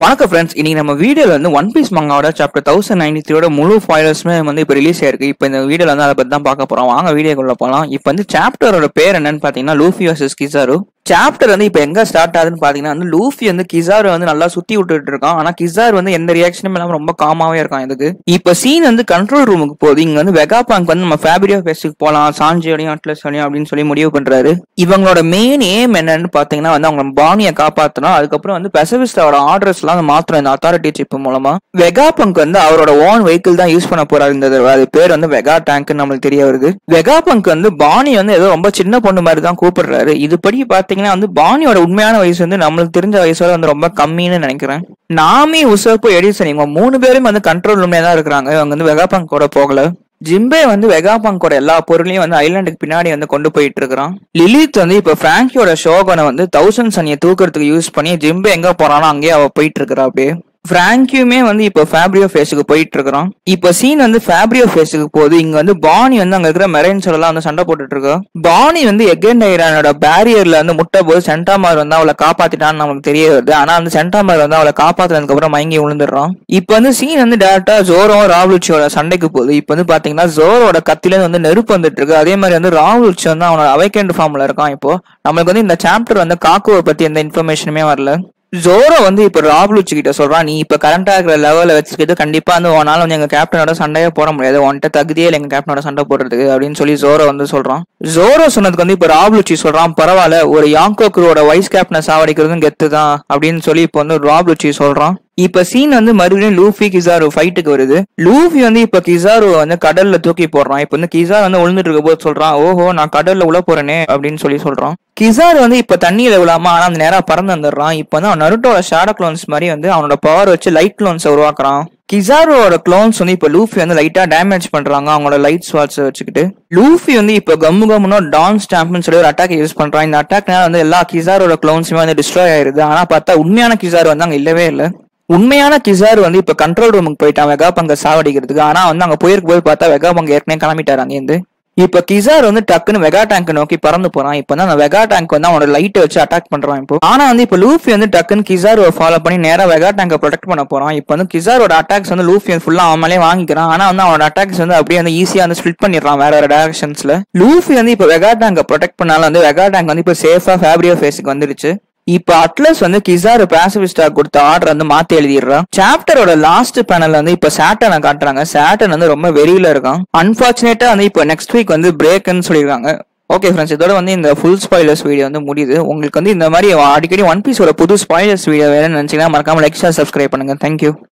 வணக்கம் ஃப்ரெண்ட்ஸ் இன்னைக்கு நம்ம வீடியோல வந்து ஒன் பீஸ் மங்காவோட சாப்டர் தௌசண்ட் நைன்டி த்ரீயோட முழு ஃபைலர்ஸுமே வந்து இப்போ ரிலீஸ் ஆயிருக்கு இப்போ இந்த வீடியோல வந்து அதை பத்தி தான் பார்க்க போறோம் வாங்க வீடியோக்குள்ள போகலாம் இப்போ வந்து சாப்டரோட பேர் என்னன்னு பாத்தீங்கன்னா லூஃபி வர்சஸ் கிசாரு சாப்டர் வந்து இப்போ எங்க ஸ்டார்ட் ஆகுதுன்னு பாத்தீங்கன்னா வந்து லூஃபி வந்து கிசாரு வந்து நல்லா சுத்தி விட்டுட்டு இருக்கான் ஆனா கிசார் வந்து எந்த ரியாக்ஷனும் இல்லாம ரொம்ப காமாவே இருக்கான் இதுக்கு இப்போ சீன் வந்து கண்ட்ரோல் ரூமுக்கு போகுது இங்க வந்து வெகா பாங்க் வந்து நம்ம ஃபேபிரியோ ஃபேஸுக்கு போலாம் சாஞ்சியோடையும் அட்லஸோடையும் அப்படின்னு சொல்லி முடிவு பண்றாரு இவங்களோட மெயின் ஏம் என்னன்னு பாத்தீங்கன்னா வந்து அவங்க பாணியை காப்பாத்தணும் அதுக்கப்புறம் வந்து பெசவிஸ்டோட ஆர்டர்ஸ் எல்லாம் வந்து மாத்திரம் இந்த அத்தாரிட்டி சிப் மூலமா வெகா பங்க் வந்து அவரோட ஓன் வெஹிக்கிள் தான் யூஸ் பண்ண போறாரு இந்த தடவை அது பேர் வந்து வெகா டேங்க் நம்மளுக்கு தெரிய வருது வெகா பங்க் வந்து பாணி வந்து ஏதோ ரொம்ப சின்ன பொண்ணு மாதிரி தான் கூப்பிடுறாரு இதுபடி பாத்தீங்கன்னா வந்து பாணியோட உண்மையான வயசு வந்து நம்மளுக்கு தெரிஞ்ச வயசோட வந்து ரொம்ப கம்மின்னு நினைக்கிறேன் நாமி உசப்போ எடிசன் இவங்க மூணு பேரும் வந்து கண்ட்ரோல் ரூம்ல தான் இருக்கிறாங்க இவங்க வந்து வெகா பங்க் கூட போகல ஜிம்பே வந்து வெகா பங்கோட எல்லா பொருளையும் வந்து ஐலாண்டுக்கு பின்னாடி வந்து கொண்டு போயிட்டு இருக்கிறான் லிலித் வந்து இப்ப பிராங்கியோட ஷோகனை வந்து தௌசண்ட் சனியை தூக்குறதுக்கு யூஸ் பண்ணி ஜிம்பே எங்க போறானோ அங்கேயே அவ போயிட்டு இருக்கிறா அப்படியே பிராங்கியுமே வந்து இப்போ ஃபேப்ரியோ ஃபேஸுக்கு போயிட்டு இருக்கிறோம் இப்போ சீன் வந்து ஃபேப்ரியோ ஃபேஸுக்கு போகுது இங்க வந்து பானி வந்து அங்க இருக்கிற மெரைன்ஸ் எல்லாம் வந்து சண்டை போட்டுட்டு இருக்கோம் பானி வந்து எகன் ஐரானோட பேரியர்ல வந்து முட்டை போது சென்டாமார் வந்து அவளை காப்பாத்திட்டான்னு நமக்கு தெரிய வருது ஆனா வந்து சென்டாமார் வந்து அவளை காப்பாத்தினதுக்கு அப்புறம் மயங்கி விழுந்துடுறான் இப்போ வந்து சீன் வந்து டேரக்டா ஜோரோவும் ராவலுச்சியோட சண்டைக்கு போகுது இப்போ வந்து பாத்தீங்கன்னா ஜோரோட கத்தில வந்து நெருப்பு வந்துட்டு இருக்கு அதே மாதிரி வந்து ராவலுச்சி வந்து அவனோட அவைக்கண்ட் ஃபார்ம்ல இருக்கான் இப்போ நம்மளுக்கு வந்து இந்த சாப்டர் வந்து காக்குவை பத்தி எந்த இன்ஃபர்மேஷனுமே வரல ஜோரோ வந்து இப்ப ராபுலுச்சி கிட்ட சொல்றான் நீ இப்ப கரண்டா இருக்கிற லெவல்ல வச்சுக்கிட்டு கண்டிப்பா வந்து உன்னால வந்து எங்க கேப்டனோட சண்டையே போட முடியாது உன்கிட்ட தகுதியே இல்லை எங்க கேப்டனோட சண்டை போடுறதுக்கு அப்படின்னு சொல்லி ஜோரோ வந்து சொல்றான் ஜோரோ சொன்னதுக்கு வந்து இப்ப ராபுலுச்சி சொல்றான் பரவாயில்ல ஒரு யாங்கோ குருவோட வைஸ் கேப்டனை சாவடிக்கிறதும் கெத்து தான் அப்படின்னு சொல்லி இப்ப வந்து ராபுலுச்சி சொல்றான் இப்ப சீன் வந்து மறுபடியும் லூஃபி கிசாரு ஃபைட்டுக்கு வருது லூஃபி வந்து இப்ப கிசாரு வந்து கடல்ல தூக்கி போடுறான் இப்ப வந்து கிசார் வந்து விழுந்துட்டு இருக்க போது சொல்றான் ஓஹோ நான் கடல்ல உள்ள போறேனே அப்படின்னு சொல்லி சொல்றான் கிசார் வந்து இப்ப தண்ணியில விழாம ஆனா அந்த நேரம் பறந்து வந்துடுறான் இப்ப வந்து அவன் நருட்டோட ஷேடோ க்ளோன்ஸ் மாதிரி வந்து அவனோட பவர் வச்சு லைட் க்ளோன்ஸ் உருவாக்குறான் கிசாரோட க்ளோன்ஸ் வந்து இப்ப லூஃபி வந்து லைட்டா டேமேஜ் பண்றாங்க அவங்களோட லைட் ஸ்வாட்ஸ் வச்சுக்கிட்டு லூஃபி வந்து இப்ப கம்மு கம்முனோ டான் ஸ்டாம்ப்னு சொல்லி ஒரு அட்டாக் யூஸ் பண்றான் இந்த அட்டாக்னால வந்து எல்லா கிசாரோட க்ளோன்ஸுமே வந்து டிஸ்ட்ராய் ஆயிருது ஆனா பார்த்தா உண்மையான கிசார் வந்து அங்க இல்லவே இல்லை உண்மையான கிசார் வந்து இப்ப கண்ட்ரோல் ரூமுக்கு போயிட்டான் வெகா பங்க சாவடிக்கிறதுக்கு ஆனா வந்து அங்க போயிருக்க போய் பார்த்தா வெகா பங்க ஏற்கனவே கிளம்பிட்டாரு அங்கேருந்து இப்ப கிசார் வந்து டக்குன்னு வெகா டேங்க் நோக்கி பறந்து போறான் இப்ப வந்து அந்த வெகா டேங்க் வந்து அவனோட லைட்டை வச்சு அட்டாக் பண்றான் இப்போ ஆனா வந்து இப்ப லூஃபி வந்து டக்குன்னு கிசாரோட ஃபாலோ பண்ணி நேரா வெகா டேங்கை ப்ரொடெக்ட் பண்ண போறான் இப்ப வந்து கிசாரோட அட்டாக்ஸ் வந்து லூஃபி வந்து ஃபுல்லா அவன் மேலே வாங்கிக்கிறான் ஆனா வந்து அவனோட அட்டாக்ஸ் வந்து அப்படியே வந்து ஈஸியா வந்து ஸ்பிளிட் பண்ணிடுறான் வேற வேற டேரக்ஷன்ஸ்ல லூஃபி வந்து இப்ப வெகா டேங்கை ப்ரொடெக்ட் பண்ணாலும் வந்து வெகா டேங்க் வந்து இப்ப சேஃபா ஃபேப்ரியோ ஃபேஸுக்கு வந்துருச்சு இப்ப அட்லஸ் வந்து கிசார் பாசிபிஸ்டா கொடுத்த ஆர்டர் வந்து மாத்தி எழுதிடுறான் சாப்டரோட லாஸ்ட் பேனல்ல வந்து இப்ப சேட்டனை காட்டுறாங்க சேட்டன் வந்து ரொம்ப வெறியில இருக்கான் அன்பார்ச்சுனேட்டா வந்து இப்ப நெக்ஸ்ட் வீக் வந்து பிரேக்னு சொல்லியிருக்காங்க ஓகே ஃப்ரெண்ட்ஸ் இதோட வந்து இந்த ஃபுல் ஸ்பாய்லர்ஸ் வீடியோ வந்து முடியுது உங்களுக்கு வந்து இந்த மாதிரி அடிக்கடி ஒன் பீஸோட புது ஸ்பாய்லர்ஸ் வீடியோ வேணும்னு நினைச்சீங்கன்னா மறக்காம லைக் ஷேர் சப்ஸ்கிரைப் பண்ணுங்க தேங்க்யூ